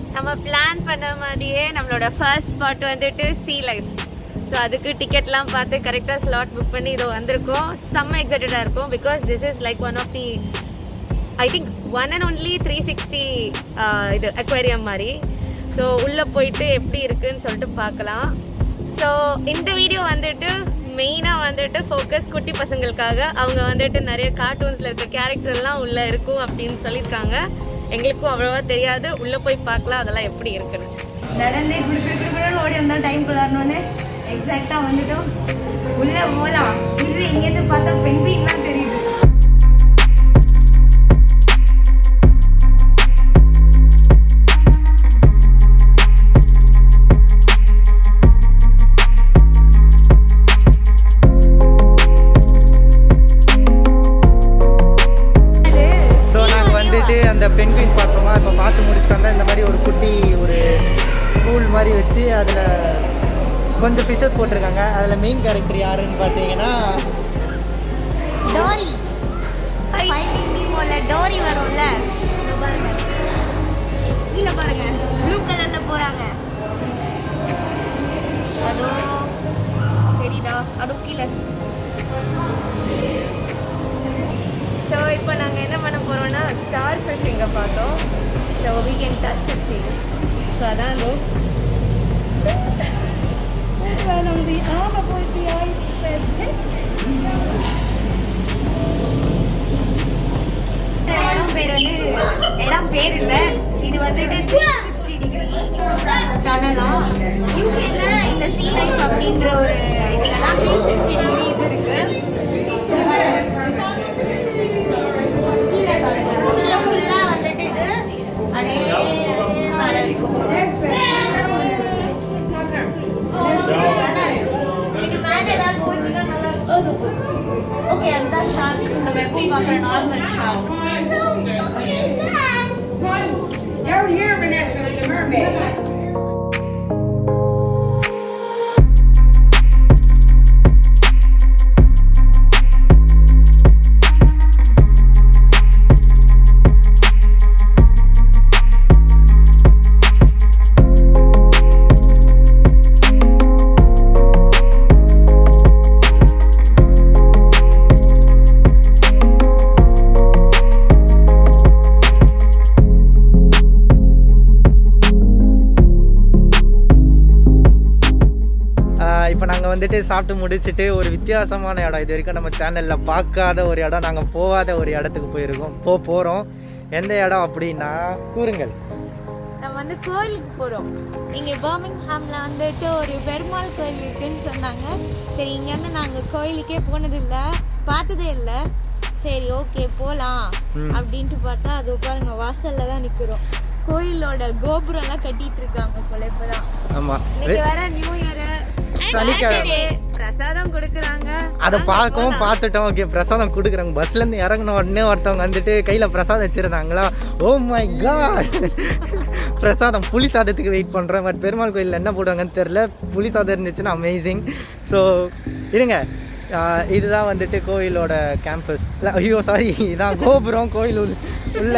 நம்ம பிளான் பண்ண மாதிரியே நம்மளோட ஃபர்ஸ்ட் ஸ்பாட் வந்துட்டு சி லைஃப் ஸோ அதுக்கு டிக்கெட்லாம் பார்த்து கரெக்டாக ஸ்லாட் புக் பண்ணி இதோ வந்திருக்கோம் செம்ம எக்ஸைட்டடாக இருக்கும் because this is like one of the I think one and only three sixty இது அக்வேரியம் மாதிரி ஸோ உள்ளே போயிட்டு எப்படி இருக்குன்னு சொல்லிட்டு பார்க்கலாம் ஸோ இந்த வீடியோ வந்துட்டு மெயினாக வந்துட்டு ஃபோக்கஸ் குட்டி பசங்களுக்காக அவங்க வந்துட்டு நிறைய கார்ட்டூன்ஸில் இருக்க கேரக்டர்லாம் உள்ளே இருக்கும் அப்படின்னு சொல்லியிருக்காங்க எங்களுக்கும் அவ்வளோவா தெரியாது உள்ளே போய் பார்க்கலாம் அதெல்லாம் எப்படி இருக்குன்னு நடந்தே குடு குடு குடு குடுன்னு ஓடி வந்தோம் டைம் குள்ளாரணுன்னு எக்ஸாக்டாக வந்துட்டோம் உள்ளே போகலாம் இது இங்கேருந்து பார்த்தா பெண்குயின்லாம் தெரியுது ஸோ நாங்கள் வந்துட்டு அந்த பென்குயின் பார்த்தோமா இப்போ பார்த்து முடிச்சுட்டு வந்தா இந்த மாதிரி ஒரு குட்டி ஒரு பூல் மாதிரி வச்சு அதில் கொஞ்சம் ஃபிஷஸ் போட்டிருக்காங்க அதில் மெயின் கேரக்டர் யாருன்னு பார்த்தீங்கன்னா டோரி ஃபைண்டிங் நீமோல டோரி வரும்ல இதோ பாருங்க கீழே பாருங்க ப்ளூ கலர்ல போறாங்க அதோ தெரியுதா அதோ கீழே ஸோ இப்போ நாங்கள் என்ன பண்ண போகிறோம்னா ஸ்டார் ஃபிஷிங்கை பார்த்தோம் so we can touch it see so அதான் இதோ. இந்த இடம் பேர் வந்து இடம் பேர் இல்ல இது வந்துட்டு த்ரீ சிக்ஸ்டி டிகிரி டனலாம் யூகேல இந்த சி லைஃப் அப்படின்ற ஒரு இதுல தான் த்ரீ சிக்ஸ்டி டிகிரி இது இருக்கு இங்க பாருங்க. கீழே பாருங்க. கீழே full ஆ வந்துட்டு இது அப்படியே மேல இருக்கும். நல்லா இருக்கு. இது மேல ஏதாவது போச்சுன்னா நல்லா இருக்கும். ஓகே அதுதான் ஷார்க் நம்ம எப்பவும் பார்க்குற normal shark Down here, Vanessa, with the mermaid. இப்போ நாங்கள் வந்துட்டு சாப்பிட்டு முடிச்சுட்டு ஒரு வித்தியாசமான இடம் இது வரைக்கும் நம்ம சேனலில் பார்க்காத ஒரு இடம் நாங்கள் போகாத ஒரு இடத்துக்கு போயிருக்கோம் போ போகிறோம் எந்த இடம் அப்படின்னா கூறுங்கள் நம்ம வந்து கோயிலுக்கு போறோம் இங்க பர்மிங்ஹாம்ல வந்துட்டு ஒரு பெருமாள் கோயில் இருக்குன்னு சொன்னாங்க சரி இங்க இருந்து நாங்க கோயிலுக்கே போனது இல்ல பார்த்ததே இல்ல சரி ஓகே போலாம் ம். அப்படின்ட்டு பார்த்தா அது பாருங்க வாசல்ல தான் நிக்கிறோம் கோயிலோட கோபுரம் எல்லாம் கட்டிட்டு இருக்காங்க போல இப்பதான் ஆமாம் இன்னைக்கு வேற நியூ இயர் சனிக்கிழமை பிரசாதம் கொடுக்குறாங்க அதை பார்க்கவும் பார்த்துட்டோம் ஓகே பிரசாதம் கொடுக்குறாங்க பஸ்லேருந்து இறங்கின உடனே ஒருத்தவங்க வந்துட்டு கையில் பிரசாதம் வச்சுருந்தாங்களா ஓ மை காட் பிரசாதம் புளி சாதத்துக்கு வெயிட் பண்ணுறோம் பட் பெருமாள் கோயிலில் என்ன போடுவாங்கன்னு தெரில புளி சாதம் இருந்துச்சுன்னா அமேசிங் ஸோ இருங்க ஆஹ் இதுதான் வந்துட்டு கோயிலோட கேம்பஸ் இல்லை ஐயோ சாரி இதான் கோபுரம் கோயில் உள்ள உள்ள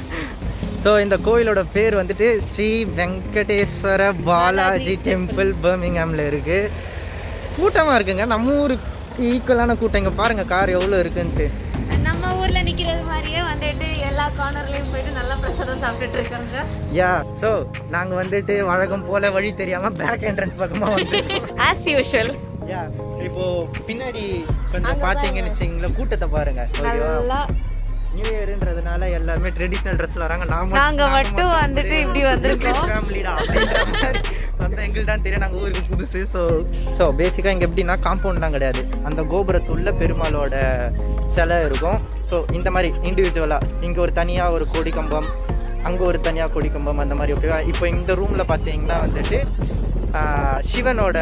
ஸோ இந்த கோயிலோட பேர் வந்துட்டு ஸ்ரீ வெங்கடேஸ்வர பாலாஜி டெம்பிள் பர்மிங்ஹாமில் இருக்குது கூட்டமாக இருக்குங்க நம்ம ஊருக்கு ஈக்குவலான கூட்டம் இங்கே பாருங்கள் கார் எவ்வளோ இருக்குன்ட்டு நம்ம ஊர்ல நிக்கிறது மாதிரியே வந்துட்டு எல்லா கார்னர்லயும் போயிட்டு நல்லா பிரசாதம் சாப்பிட்டுட்டு இருக்காங்க யா ஸோ நாங்கள் வந்துட்டு வழக்கம் போல் வழி தெரியாமல் பேக் என்ட்ரன்ஸ் பக்கமாக வந்து ஆஸ் யூஷுவல் யா இப்போ பின்னாடி கொஞ்சம் பார்த்தீங்கன்னு வச்சிங்களேன் கூட்டத்தை பாருங்க ஓகேவா நல்லா நியூ இயர்ன்றதுனால எல்லாருமே ட்ரெடிஷ்னல் ட்ரெஸ்ல வராங்க நாம நாங்க மட்டும் வந்துட்டு இப்படி வந்திருக்கோம். ஃபேமிலிடா அப்படின்ற மாதிரி வந்து எங்களுக்கு தான் தெரியும் நாங்கள் ஊருக்கு புதுசு ஸோ ஸோ பேசிக்காக இங்கே எப்படின்னா காம்பவுண்ட்லாம் கிடையாது அந்த கோபுரத்துள்ள பெருமாளோட சிலை இருக்கும் ஸோ இந்த மாதிரி இண்டிவிஜுவலாக இங்கே ஒரு தனியாக ஒரு கொடி கம்பம் அங்கே ஒரு தனியாக கொடி கம்பம் அந்த மாதிரி ஓகேவா இப்போ இந்த ரூமில் பார்த்தீங்கன்னா வந்துட்டு ஆஹ், சிவனோட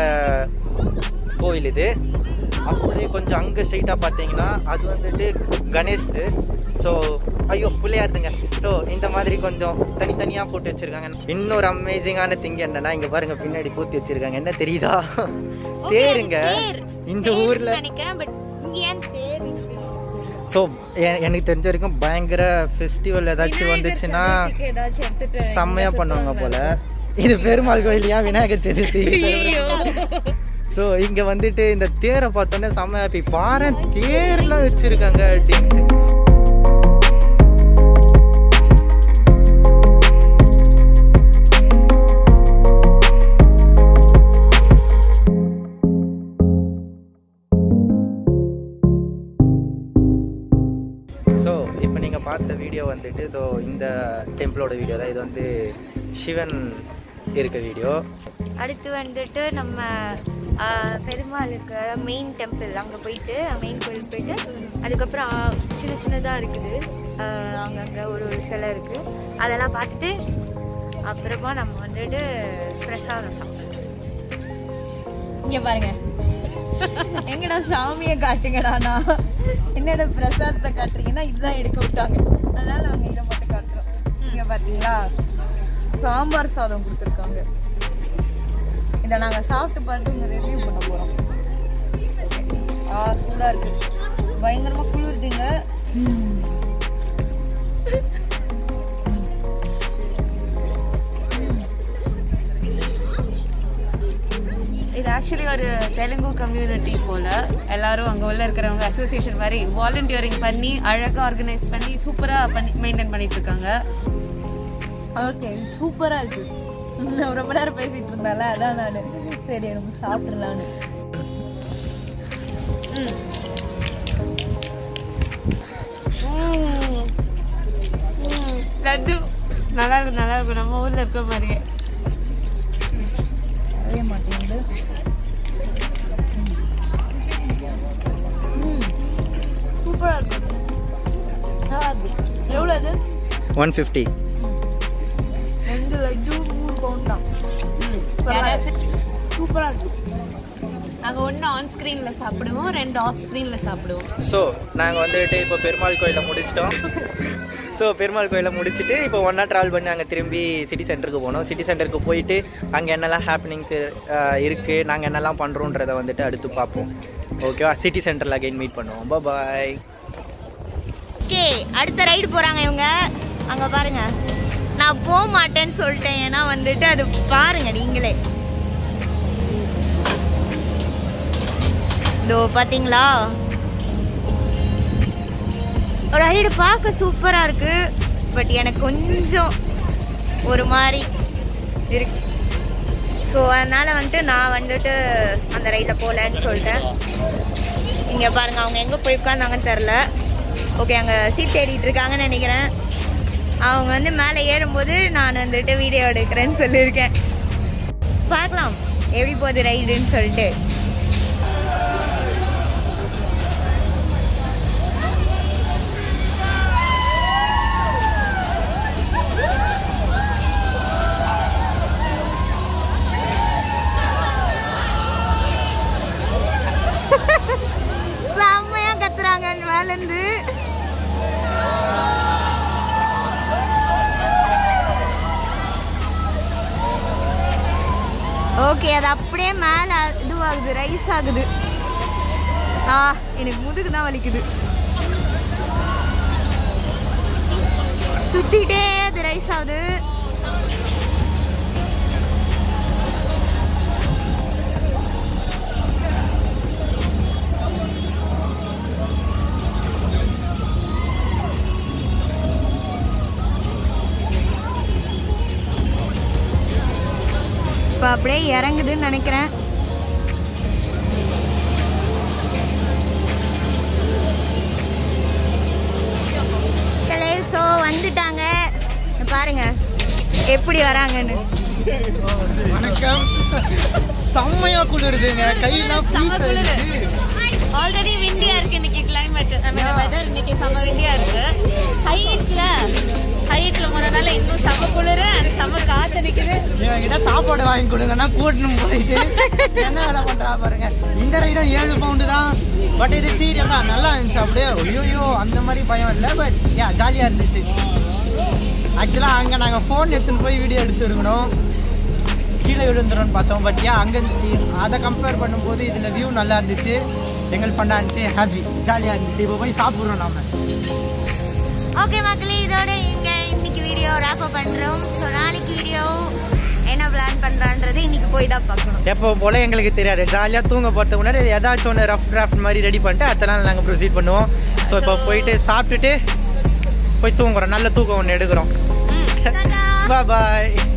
கோயில் இது அப்படியே கொஞ்சம் அங்கே ஸ்ட்ரைட்டாக பார்த்தீங்கன்னா அது வந்துட்டு கணேஷ்து ஸோ ஐயோ பிள்ளையாருதுங்க ஸோ இந்த மாதிரி கொஞ்சம் தனித்தனியாக போட்டு வச்சுருக்காங்க இன்னொரு அமேசிங்கான திங் என்னன்னா இங்கே பாருங்க பின்னாடி பூத்தி வச்சுருக்காங்க என்ன தெரியுதா தேருங்க இந்த ஊரில் நினைக்கிறேன் பட் இங்க ஏன் தேர் ஸோ எனக்கு தெரிஞ்ச வரைக்கும் பயங்கர ஃபெஸ்டிவல் ஏதாச்சும் வந்துச்சுன்னா ஏதாச்சும் எடுத்துட்டு செம்மையா பண்ணுவாங்க போல இது பெருமாள் கோயிலையா விநாயகர் சதுர்த்தி ஸோ இங்க வந்துட்டு இந்த தேரை பார்த்தோன்னே செம்ம ஹாப்பி பாரு தேர்லாம் வச்சிருக்காங்க அப்படின்ட்டு ஸோ இப்போ நீங்கள் பார்த்த வீடியோ வந்துட்டு இதோ இந்த டெம்பிளோட வீடியோ தான் இது வந்து சிவன் இருக்க வீடியோ அடுத்து வந்துட்டு நம்ம ஆ, பெருமாள் இருக்கிற மெயின் டெம்பிள் அங்கே போயிட்டு மெயின் கோயில் போயிட்டு அதுக்கப்புறம் ஆ, சின்ன சின்னதாக இருக்குது ஆ, அங்கங்கே ஒரு ஒரு சிலை இருக்குது அதெல்லாம் பார்த்துட்டு அப்புறமா நம்ம வந்துட்டு பிரசாதம் சாப்பிடலாம் இங்கே பாருங்க எங்கடா சாமியை காட்டுங்கடாண்ணா என்னோட பிரசாதத்தை காட்டுறீங்கன்னா இதுதான் எடுக்க விட்டாங்க அதனால நாங்கள் இதை மட்டும் காட்டுறோம் இங்கே பார்த்தீங்களா சாம்பார் சாதம் கொடுத்துருக்காங்க இதை நாங்கள் சாப்பிட்டு பார்த்து இங்கே ரிவ்யூ பண்ண போகிறோம் ஆ சூடாக இருக்கு பயங்கரமாக குளிருதுங்க இது ஆக்சுவலி ஒரு தெலுங்கு கம்யூனிட்டி போல எல்லாரும் அங்கே உள்ள இருக்கிறவங்க அசோசியேஷன் மாதிரி வாலண்டியரிங் பண்ணி அழகாக ஆர்கனைஸ் பண்ணி சூப்பராக பண்ணி மெயின்டைன் பண்ணிட்டு இருக்காங்க ஓகே சூப்பராக இருக்கு நான் ரொம்ப நேரம் பேசிட்டு இருந்தால அதான் நான் சரி எனக்கு சாப்பிடலான்னு ம். ம். ம். லட்டு நல்லா இருக்கு நல்லா இருக்கு நம்ம ஊரில் இருக்க மாதிரியே அறிய மாட்டேங்குது சூப்பராக இருக்கு நல்லா இருக்கு எவ்வளோ அது ஒன் ஃபிஃப்டி ரெண்டு லட்டு மூணு பவுண்ட் தான் சூப்பராக இருக்கு நாங்கள் ஒன்று ஆன் ஸ்க்ரீனில் சாப்பிடுவோம் ரெண்டு ஆஃப் ஸ்க்ரீனில் சாப்பிடுவோம் ஸோ நாங்கள் வந்துட்டு இப்போ பெருமாள் கோயிலை முடிச்சிட்டோம் ஸோ பெருமாள் கோயிலை முடிச்சுட்டு இப்போ ஒன்றா ட்ராவல் பண்ணி அங்கே திரும்பி சிட்டி சென்டருக்கு போனோம் சிட்டி சென்டருக்கு போயிட்டு அங்கே என்னெல்லாம் ஹாப்பனிங்ஸ் இருக்குது நாங்கள் என்னெல்லாம் பண்ணுறோன்றதை வந்துட்டு அடுத்து பார்ப்போம் ஓகேவா சிட்டி சென்டரில் அகைன் மீட் பண்ணுவோம் பாய் ஓகே அடுத்த ரைடு போறாங்க இவங்க அங்க பாருங்க நான் போக மாட்டேன்னு சொல்லிட்டேன் ஏன்னா வந்துட்டு அது பாருங்க நீங்களே இதோ பாத்தீங்களா ரைடு பார்க்க சூப்பரா இருக்கு பட் எனக்கு கொஞ்சம் ஒரு மாதிரி இருக்கு ஸோ அதனால வந்துட்டு நான் வந்துட்டு அந்த ரைடில் போகலன்னு சொல்லிட்டேன் இங்கே பாருங்க அவங்க எங்கே போய் உட்காந்தாங்கன்னு தெரில ஓகே அங்கே சீட் தேடிட்டு இருக்காங்கன்னு நினைக்கிறேன் அவங்க வந்து மேலே ஏறும்போது நான் வந்துட்டு வீடியோ எடுக்கிறேன்னு சொல்லியிருக்கேன் பார்க்கலாம் எப்படி போகுது ரைடுன்னு சொல்லிட்டு செம்மையா கத்துறாங்க மேலேருந்து ஓகே அது அப்படியே மேலே இதுவாகுது ரைஸ் ஆகுது ஆ எனக்கு முதுகு தான் வலிக்குது சுத்திக்கிட்டே அது ரைஸ் ஆகுது இப்போ அப்படியே இறங்குதுன்னு நினைக்கிறேன் ஸோ வந்துட்டாங்க பாருங்க எப்படி வராங்கன்னு வணக்கம் செம்மையா குளிருதுங்க கையெல்லாம் செம்ம freeze குளிரு. ஆயிடுச்சு. ஆல்ரெடி விண்டியா இருக்கு இன்னைக்கு கிளைமேட் ஐ மீன் வெதர் இன்னைக்கு செம்ம விண்டியா இருக்கு ஹைட்ல ஹைட்ல போறதால இன்னும் செம்ம குளிரு அது செம்ம காத்து நிக்குது இவன்கிட்ட சாப்பாடு வாங்கி கொடுங்கன்னா கூட்டணும் போயிட்டு என்ன வேலை பண்றா பாருங்க இந்த ரைடும் ஏழு பவுண்டு தான் பட் இது சீரியஸ் தான் நல்லா இருந்துச்சு அப்படியே ஐயோ அந்த மாதிரி பயம் இல்லை பட் யா ஜாலியாக இருந்துச்சு ஆக்சுவலாக அங்கே நாங்கள் ஃபோன் எடுத்துன்னு போய் வீடியோ எடுத்துருக்கணும் கீழே விழுந்துரும்னு பார்த்தோம் பட் ஏன் அங்கே அதை கம்பேர் பண்ணும்போது இதில் வியூ நல்லா இருந்துச்சு எங்களுக்கு பண்ண இருந்துச்சு ஹாப்பி ஜாலியாக இருந்துச்சு இப்போ போய் சாப்பிட்றோம் நாம ஓகே மக்களே இதோட இங்க இன்னைக்கு வீடியோ ரேப் பண்றோம் ஸோ நாளைக்கு வீடியோ என்ன பிளான் பண்றான்றது இன்னைக்கு போய் தான் பார்க்கணும் எப்போ போல எங்களுக்கு தெரியாது ஜாலியாக தூங்க போகிறதுக்கு முன்னாடி ஏதாச்சும் ஒன்று ரஃப் டிராஃப்ட் மாதிரி ரெடி பண்ணிட்டு அடுத்த நாள் நாங்கள் ப்ரொசீட் பண்ணுவோம் ஸோ இப்போ போயிட்டு சாப்பிட்டுட்டு போய் தூங்குறோம் நல்ல தூக்கம் ஒன்று எடுக்கிறோம் ம். Ta-da! பாய்